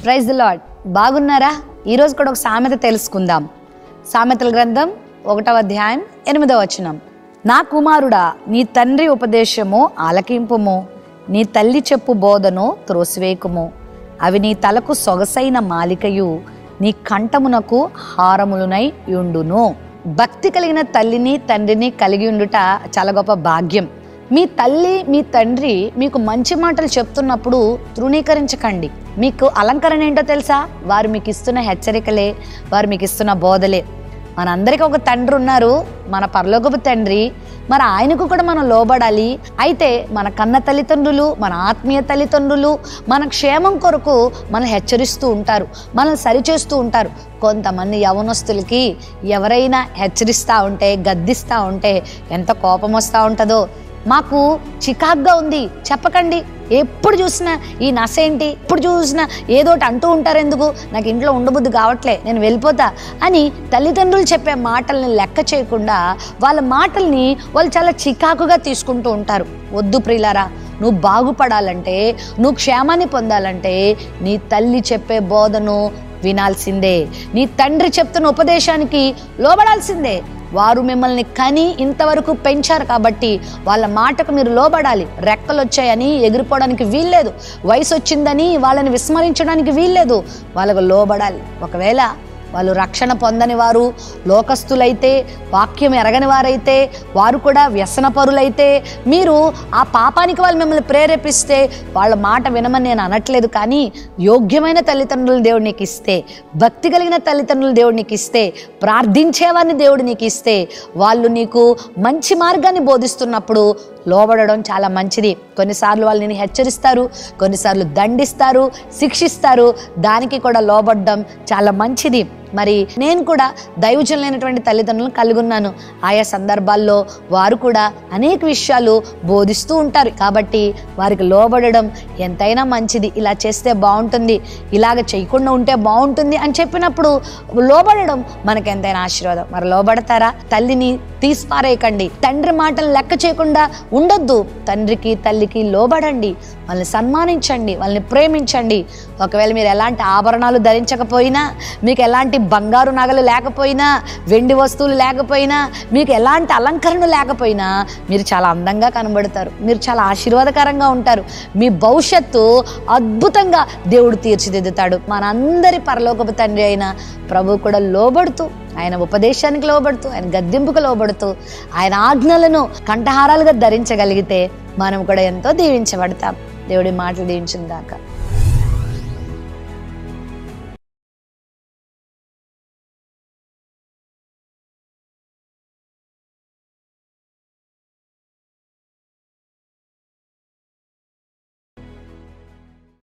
praise the lord బాగున్నారా ఈరోజు కూడా ఒక సామెత తెలుసుకుందాం సామెతల గ్రంథం ఒకటవ అధ్యాయం ఎనిమిదవ వచనం నా కుమారుడా నీ తండ్రి ఉపదేశము ఆలకింపుము నీ తల్లి చెప్పు బోధను త్రోసివేకుము అవి నీ తలకు సొగసైన మాలికయు నీ కంఠమునకు హారములునై యుండును భక్తి కలిగిన తల్లిని తండ్రిని కలిగి ఉండుట చాలా గొప్ప భాగ్యం మీ తల్లి మీ తండ్రి మీకు మంచి మాటలు చెప్తున్నప్పుడు తృణీకరించకండి మీకు అలంకరణ ఏంటో తెలుసా వారు మీకు ఇస్తున్న హెచ్చరికలే వారు మీకు ఇస్తున్న బోధలే మనందరికీ ఒక తండ్రి ఉన్నారు మన పరలోకపు తండ్రి మరి ఆయనకు కూడా మనం లోబడాలి అయితే మన కన్న తల్లిదండ్రులు మన ఆత్మీయ తల్లిదండ్రులు మన క్షేమం కొరకు మనం హెచ్చరిస్తూ ఉంటారు మనల్ని సరిచేస్తూ ఉంటారు కొంతమంది యవనస్తులకి ఎవరైనా హెచ్చరిస్తూ ఉంటే గద్దిస్తూ ఉంటే ఎంత కోపం వస్తూ ఉంటుందో మాకు చికాగ్గా ఉంది చెప్పకండి ఎప్పుడు చూసినా ఈ నస ఏంటి ఎప్పుడు చూసినా ఏదోటి అంటూ ఉంటారు ఎందుకు నాకు ఇంట్లో ఉండబుద్ధి కావట్లే నేను వెళ్ళిపోతా అని తల్లిదండ్రులు చెప్పే మాటల్ని లెక్క చేయకుండా వాళ్ళ మాటల్ని వాళ్ళు చాలా చికాకుగా తీసుకుంటూ ఉంటారు వద్దు ప్రియులారా నువ్వు బాగుపడాలంటే నువ్వు క్షేమాన్ని పొందాలంటే నీ తల్లి చెప్పే బోధను వినాల్సిందే నీ తండ్రి చెప్తున్న ఉపదేశానికి లోబడాల్సిందే వారు మిమ్మల్ని కని ఇంతవరకు పెంచారు కాబట్టి వాళ్ళ మాటకు మీరు లోబడాలి రెక్కలు వచ్చాయని ఎగిరిపోవడానికి వీల్లేదు వయసు వచ్చిందని వాళ్ళని విస్మరించడానికి వీల్లేదు వాళ్ళకు లోబడాలి ఒకవేళ వాళ్ళు రక్షణ పొందని వారు లోకస్తులైతే వాక్యం ఎరగని వారైతే వారు కూడా వ్యసనపరులైతే మీరు ఆ పాపానికి వాళ్ళు మిమ్మల్ని ప్రేరేపిస్తే వాళ్ళ మాట వినమని నేను అనట్లేదు కానీ యోగ్యమైన తల్లిదండ్రులు దేవుడు నీకు ఇస్తే భక్తి కలిగిన తల్లిదండ్రులు దేవుడు నీకు ఇస్తే ప్రార్థించేవారిని దేవుడు నీకు ఇస్తే వాళ్ళు నీకు మంచి మార్గాన్ని బోధిస్తున్నప్పుడు లోబడడం చాలా మంచిది కొన్నిసార్లు వాళ్ళు నేను హెచ్చరిస్తారు కొన్నిసార్లు దండిస్తారు శిక్షిస్తారు దానికి కూడా లోబడడం చాలా మంచిది మరి నేను కూడా దైవజనులైనటువంటి తల్లిదండ్రులను కలిగి ఉన్నాను ఆయా సందర్భాల్లో వారు కూడా అనేక విషయాలు బోధిస్తూ ఉంటారు కాబట్టి వారికి లోబడడం ఎంతైనా మంచిది ఇలా చేస్తే బాగుంటుంది ఇలాగ చేయకుండా ఉంటే బాగుంటుంది అని చెప్పినప్పుడు లోబడడం మనకు ఎంతైనా ఆశీర్వాదం మరి లోబడతారా తల్లిని తీసిపారేయకండి తండ్రి మాటలు లెక్క చేయకుండా ఉండొద్దు తండ్రికి తల్లికి లోబడండి వాళ్ళని సన్మానించండి వాళ్ళని ప్రేమించండి ఒకవేళ మీరు ఎలాంటి ఆభరణాలు ధరించకపోయినా మీకు ఎలాంటి బంగారు నగలు లేకపోయినా వెండి వస్తువులు లేకపోయినా మీకు ఎలాంటి అలంకరణ లేకపోయినా మీరు చాలా అందంగా కనబడతారు మీరు చాలా ఆశీర్వాదకరంగా ఉంటారు మీ భవిష్యత్తు అద్భుతంగా దేవుడు తీర్చిదిద్దుతాడు మనందరి పరలోకపు తండ్రి అయిన ప్రభు కూడా లోబడుతూ ఆయన ఉపదేశానికి లోబడుతూ ఆయన గద్దెంపుకు లోబడుతూ ఆయన ఆజ్ఞలను కంఠహారాలుగా ధరించగలిగితే మనం కూడా ఎంతో దీవించబడతాం దేవుడి మాటలు దీవించిన దాకా